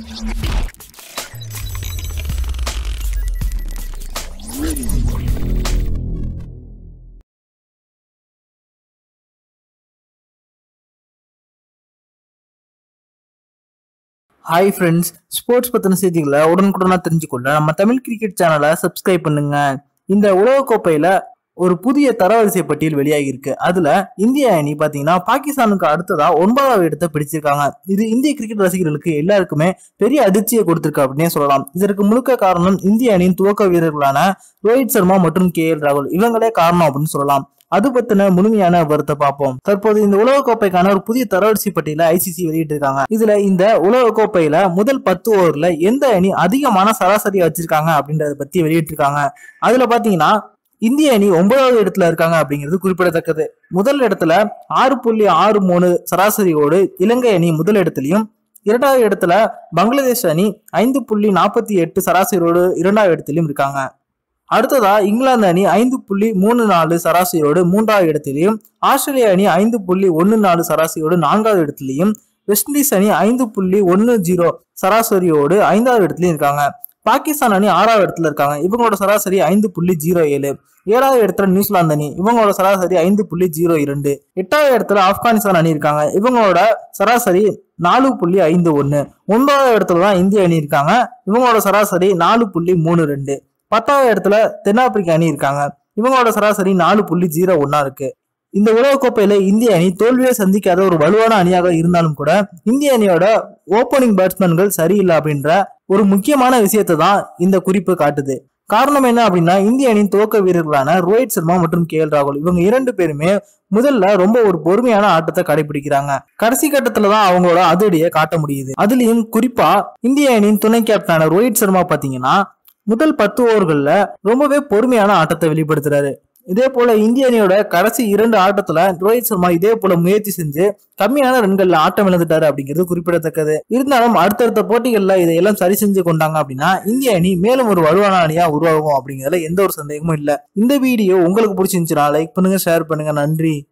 hi friends sports பத்தின செய்திகளை உடனுக்குடனா தெரிஞ்சுக்கொள்ள நம்ம தமிழ் கிரிக்கெட் சேனலை சப்ஸ்கிரைப் பண்ணுங்க இந்த உலகக்கோப்பையில ஒரு புதிய தரவரிசை பட்டியல் வெளியாகி இருக்கு அதுல இந்திய அணி பாத்தீங்கன்னா பாகிஸ்தானுக்கு அடுத்ததா ஒன்பதாவது இடத்தை பிடிச்சிருக்காங்க இது இந்திய கிரிக்கெட் ரசிகர்களுக்கு எல்லாருக்குமே பெரிய அதிர்ச்சியை கொடுத்திருக்கு அப்படின்னே சொல்லலாம் இதற்கு முழுக்க காரணம் இந்திய அணியின் துவக்க வீரர்களான ரோஹித் சர்மா மற்றும் கே எல் ராகுல் இவங்களே காரணம் அப்படின்னு சொல்லலாம் அது பத்தின முழுமையான விவரத்தை பார்ப்போம் தற்போது இந்த உலகக்கோப்பைக்கான ஒரு புதிய தரவரிசை பட்டியல ஐசிசி வெளியிட்டிருக்காங்க இதுல இந்த உலகக்கோப்பையில முதல் பத்து ஓவர்ல எந்த அணி அதிகமான சராசரியை வச்சிருக்காங்க அப்படின்றத பத்தி வெளியிட்டிருக்காங்க அதுல பாத்தீங்கன்னா இந்திய அணி ஒன்பதாவது இடத்துல இருக்காங்க அப்படிங்கிறது குறிப்பிடத்தக்கது முதல் இடத்துல ஆறு புள்ளி ஆறு மூணு சராசரியோடு இலங்கை அணி முதல் இடத்துலயும் இரண்டாவது இடத்துல பங்களாதேஷ் அணி ஐந்து புள்ளி நாற்பத்தி எட்டு சராசரியோடு இரண்டாவது இடத்திலும் இருக்காங்க அடுத்ததா இங்கிலாந்து அணி ஐந்து புள்ளி மூணு நாலு சராசரியோடு மூன்றாவது இடத்திலையும் ஆஸ்திரேலிய அணி ஐந்து புள்ளி ஒன்னு நாலு சராசரியோடு நான்காவது இடத்திலையும் வெஸ்ட் இண்டீஸ் அணி ஐந்து புள்ளி ஒன்னு ஜீரோ சராசரியோடு ஐந்தாவது இடத்துலயும் இருக்காங்க பாகிஸ்தான் அணி ஆறாவது இடத்துல இருக்காங்க இவங்களோட சராசரி ஐந்து புள்ளி ஜீரோ ஏழு ஏழாவது இடத்துல நியூசிலாந்து அணி இவங்களோட சராசரி ஐந்து புள்ளி ஜீரோ இரண்டு எட்டாவது இடத்துல ஆப்கானிஸ்தான் அணி இருக்காங்க இவங்களோட சராசரி நாலு புள்ளி ஐந்து ஒன்னு ஒன்பதாவது இடத்துல தான் இந்திய அணி இருக்காங்க இவங்களோட சராசரி நாலு புள்ளி மூணு ரெண்டு பத்தாவது இடத்துல தென்னாப்பிரிக்கா அணி இருக்காங்க இவங்களோட சராசரி நாலு புள்ளி ஜீரோ ஒன்னா இருக்கு இந்த உலகக்கோப்பையில இந்திய அணி தோல்வியை சந்திக்காத ஒரு வலுவான அணியாக இருந்தாலும் கூட இந்திய அணியோட ஓப்பனிங் பேட்ஸ்மேன்கள் சரியில்லை அப்படின்ற ஒரு முக்கியமான விஷயத்தை தான் இந்த குறிப்பு காட்டுது காரணம் என்ன அப்படின்னா இந்திய அணியின் துவக்க வீரர்களான ரோஹித் சர்மா மற்றும் கே எல் ராகுல் இவங்க இரண்டு பேருமே முதல்ல ரொம்ப ஒரு பொறுமையான ஆட்டத்தை கடைபிடிக்கிறாங்க கடைசி கட்டத்துல தான் அவங்களோட அதிரடியை காட்ட முடியுது அதுலயும் குறிப்பா இந்திய அணியின் துணை கேப்டனான ரோஹித் சர்மா பாத்தீங்கன்னா முதல் பத்து ஓவர்கள்ல ரொம்பவே பொறுமையான ஆட்டத்தை வெளிப்படுத்துறாரு இதே போல இந்திய அணியோட கடைசி இரண்டு ஆட்டத்துல ரோஹித் சர்மா இதே போல முயற்சி செஞ்சு கம்மியான ரன்கள்ல ஆட்டம் இழந்துட்டாரு அப்படிங்கிறது குறிப்பிடத்தக்கது இருந்தாலும் அடுத்தடுத்த போட்டிகள்ல இதையெல்லாம் சரி செஞ்சு கொண்டாங்க அப்படின்னா இந்திய அணி மேலும் ஒரு வலுவான அணியா உருவாகும் அப்படிங்கிறதுல எந்த ஒரு சந்தேகமும் இல்ல இந்த வீடியோ உங்களுக்கு பிடிச்சிருந்துச்சுன்னா லைக் பண்ணுங்க ஷேர் பண்ணுங்க நன்றி